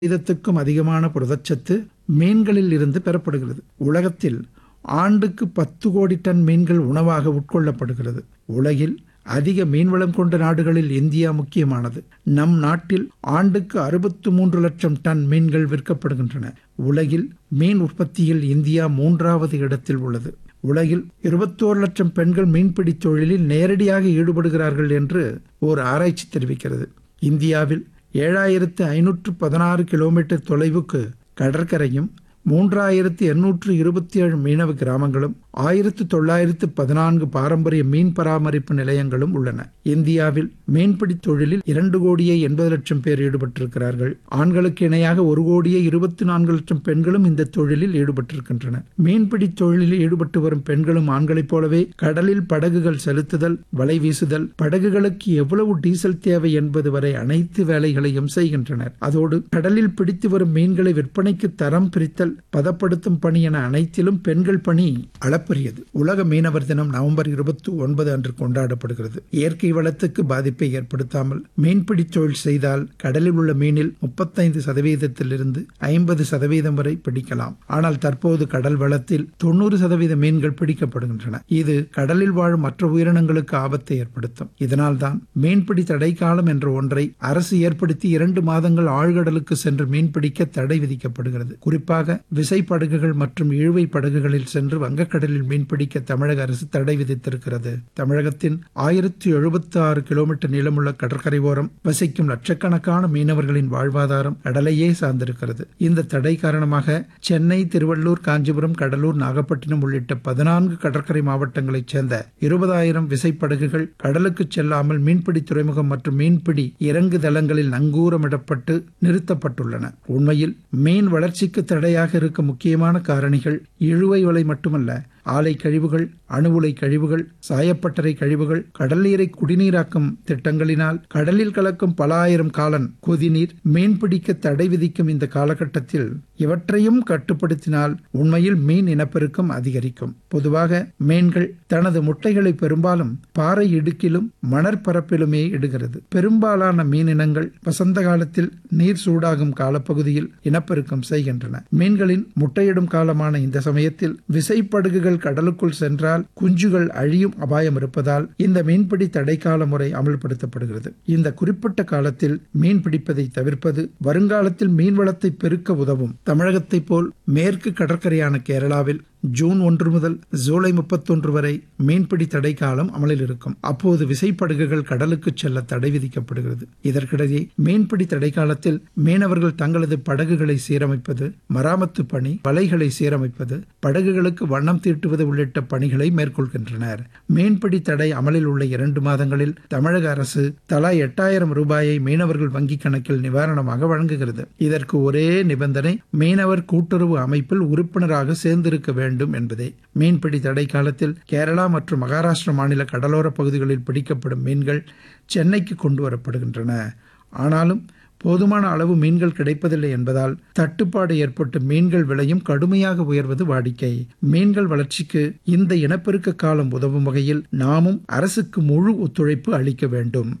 வீதத்துக்கும் அதிகமான புரதச்சத்து மீன்களில் இருந்து பெறப்படுகிறது உலகத்தில் ஆண்டுக்கு பத்து கோடி டன் மீன்கள் உணவாக உட்கொள்ளப்படுகிறது உலகில் அதிக மீன்வளம் கொண்ட நாடுகளில் இந்தியா முக்கியமானது நம் நாட்டில் ஆண்டுக்கு அறுபத்து மூன்று லட்சம் டன் மீன்கள் விற்கப்படுகின்றன உலகில் மீன் உற்பத்தியில் இந்தியா மூன்றாவது இடத்தில் உள்ளது உலகில் இருபத்தோரு லட்சம் பெண்கள் மீன்பிடி தொழிலில் நேரடியாக ஈடுபடுகிறார்கள் என்று ஒரு ஆராய்ச்சி தெரிவிக்கிறது இந்தியாவில் ஏழாயிரத்து ஐநூற்று பதினாறு கிலோமீட்டர் தொலைவுக்கு கடற்கரையும் மூன்றாயிரத்து எண்ணூற்று இருபத்தி ஏழு மீனவ கிராமங்களும் ஆயிரத்து தொள்ளாயிரத்து பதினான்கு பாரம்பரிய மீன் பராமரிப்பு நிலையங்களும் உள்ளன இந்தியாவில் மீன்பிடி தொழிலில் இரண்டு கோடியே எண்பது லட்சம் பேர் ஈடுபட்டிருக்கிறார்கள் ஆண்களுக்கு இணையாக ஒரு கோடியே இருபத்தி நான்கு லட்சம் பெண்களும் இந்த தொழிலில் ஈடுபட்டிருக்கின்றனர் மீன்பிடி தொழிலில் ஈடுபட்டு வரும் பெண்களும் ஆண்களைப் போலவே கடலில் படகுகள் செலுத்துதல் வலை வீசுதல் படகுகளுக்கு எவ்வளவு டீசல் தேவை என்பது வரை அனைத்து வேலைகளையும் செய்கின்றனர் அதோடு கடலில் பிடித்து வரும் மீன்களை விற்பனைக்கு தரம் பிரித்தல் பதப்படுத்தும் பணி என அனைத்திலும் பெண்கள் பணி அளப்பரியது உலக மீனவர் தினம் நவம்பர் இருபத்தி ஒன்பது அன்று கொண்டாடப்படுகிறது இயற்கை வளத்துக்கு பாதிப்பை ஏற்படுத்தாமல் மீன்பிடி தொழில் செய்தால் கடலில் உள்ள மீனில் முப்பத்தைந்து சதவீதத்திலிருந்து ஐம்பது சதவீதம் வரை பிடிக்கலாம் ஆனால் தற்போது கடல் வளத்தில் தொண்ணூறு சதவீத மீன்கள் பிடிக்கப்படுகின்றன இது கடலில் வாழும் மற்ற உயிரினங்களுக்கு ஆபத்தை ஏற்படுத்தும் இதனால்தான் மீன்பிடி தடை காலம் என்ற ஒன்றை அரசு ஏற்படுத்தி இரண்டு மாதங்கள் ஆழ்கடலுக்கு சென்று மீன்பிடிக்க தடை விதிக்கப்படுகிறது குறிப்பாக விசைப்படகுகள் மற்றும் இழுவை படகுகளில் சென்று வங்கக்கடலில் மீன்பிடிக்க தமிழக அரசு தடை விதித்திருக்கிறது தமிழகத்தின் ஆயிரத்தி எழுபத்தி ஆறு கிலோமீட்டர் நீளமுள்ள கடற்கரை ஓரம் வசிக்கும் லட்சக்கணக்கான மீனவர்களின் வாழ்வாதாரம் கடலையே சார்ந்திருக்கிறது இந்த தடை காரணமாக சென்னை திருவள்ளூர் காஞ்சிபுரம் கடலூர் நாகப்பட்டினம் உள்ளிட்ட பதினான்கு கடற்கரை மாவட்டங்களைச் சேர்ந்த இருபதாயிரம் விசைப்படகுகள் கடலுக்கு செல்லாமல் மீன்பிடி துறைமுகம் மற்றும் மீன்பிடி இறங்கு தளங்களில் நங்கூரமிடப்பட்டு நிறுத்தப்பட்டுள்ளன உண்மையில் மீன் வளர்ச்சிக்கு தடையாக இருக்க முக்கியமான காரணிகள் இழுவை வலை மட்டுமல்ல ஆலை கழிவுகள் அணு உலை கழிவுகள் சாயப்பட்டறை கழிவுகள் கடல் நீரை குடிநீராக்கும் திட்டங்களினால் கடலில் கலக்கும் பல ஆயிரம் காலன் கொதிநீர் மீன்பிடிக்க தடை விதிக்கும் இந்த காலகட்டத்தில் இவற்றையும் கட்டுப்படுத்தினால் உண்மையில் மீன் இனப்பெருக்கம் அதிகரிக்கும் பொதுவாக மீன்கள் தனது முட்டைகளை பெரும்பாலும் பாறை இடுக்கிலும் மணற்பரப்பிலுமே இடுகிறது பெரும்பாலான மீன் இனங்கள் வசந்த காலத்தில் நீர் சூடாகும் காலப்பகுதியில் இனப்பெருக்கம் செய்கின்றன மீன்களின் முட்டையிடும் காலமான இந்த சமயத்தில் விசைப்படுகுகள் கடலுக்குள் சென்றால் குஞ்சுகள் அழியும் அபாயம் இருப்பதால் இந்த மீன்பிடி தடைக்கால முறை அமல்படுத்தப்படுகிறது இந்த குறிப்பிட்ட காலத்தில் மீன் பிடிப்பதை தவிர்ப்பது வருங்காலத்தில் மீன் வளத்தை பெருக்க உதவும் தமிழகத்தைப் போல் மேற்கு கடற்கரையான கேரளாவில் ஜூன் ஒன்று முதல் ஜூலை முப்பத்தொன்று வரை மீன்பிடி தடை காலம் அமலில் இருக்கும் அப்போது விசைப்படகுகள் கடலுக்கு செல்ல தடை விதிக்கப்படுகிறது இதற்கிடையே மீன்பிடி தடை காலத்தில் மீனவர்கள் தங்களது படகுகளை சீரமைப்பது மராமத்து பணி வலைகளை சீரமைப்பது படகுகளுக்கு வண்ணம் தீட்டுவது உள்ளிட்ட பணிகளை மேற்கொள்கின்றனர் மீன்பிடி தடை அமலில் உள்ள இரண்டு மாதங்களில் தமிழக அரசு தலா எட்டாயிரம் ரூபாயை மீனவர்கள் வங்கிக் கணக்கில் நிவாரணமாக வழங்குகிறது இதற்கு ஒரே நிபந்தனை மீனவர் கூட்டுறவு அமைப்பில் உறுப்பினராக சேர்ந்திருக்க வேண்டும் வேண்டும் என்பதே மீன்பிடி தடை காலத்தில் கேரளா மற்றும் மகாராஷ்டிரா மாநில கடலோர பகுதிகளில் பிடிக்கப்படும் மீன்கள் சென்னைக்கு கொண்டு வரப்படுகின்றன ஆனாலும் போதுமான அளவு மீன்கள் கிடைப்பதில்லை என்பதால் தட்டுப்பாடு ஏற்பட்டு மீன்கள் விலையும் கடுமையாக உயர்வது வாடிக்கை மீன்கள் வளர்ச்சிக்கு இந்த இனப்பெருக்க காலம் உதவும் வகையில் நாமும் அரசுக்கு முழு ஒத்துழைப்பு அளிக்க வேண்டும்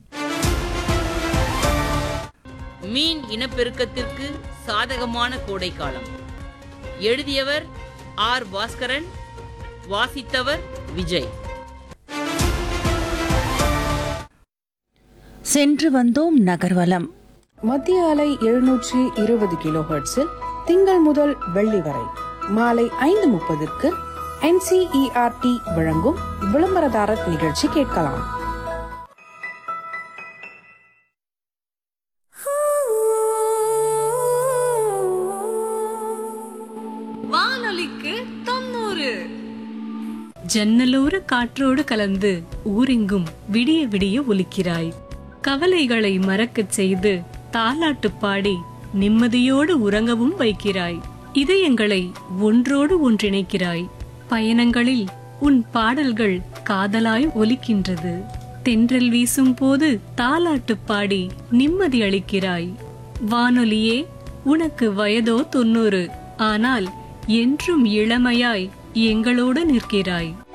மீன் இனப்பெருக்கத்திற்கு சாதகமான கோடை காலம் எழுதியவர் ஆர் பாஸ்கரன் வாசித்தவர் விஜய் சென்று வந்தோம் நகர்வலம் மத்திய அலை எழுநூற்றி இருபது கிலோ ஹெர்ட்ஸில் திங்கள் முதல் வெள்ளி வரை மாலை ஐந்து முப்பதுக்கு என்சிஇஆர்டி வழங்கும் விளம்பரதாரர் நிகழ்ச்சி கேட்கலாம் வானொலிக்கு தொண்ணூறு ஜன்னலோர காற்றோடு கலந்து ஊரெங்கும் விடிய விடிய ஒலிக்கிறாய் கவலைகளை மறக்கச் செய்து தாலாட்டு பாடி நிம்மதியோடு உறங்கவும் வைக்கிறாய் இதயங்களை ஒன்றோடு ஒன்றிணைக்கிறாய் பயணங்களில் உன் பாடல்கள் காதலாய் ஒலிக்கின்றது தென்றல் வீசும் போது தாலாட்டு பாடி நிம்மதி அளிக்கிறாய் வானொலியே உனக்கு வயதோ தொண்ணூறு ஆனால் என்றும் இளமையாய் எங்களோடு நிற்கிறாய்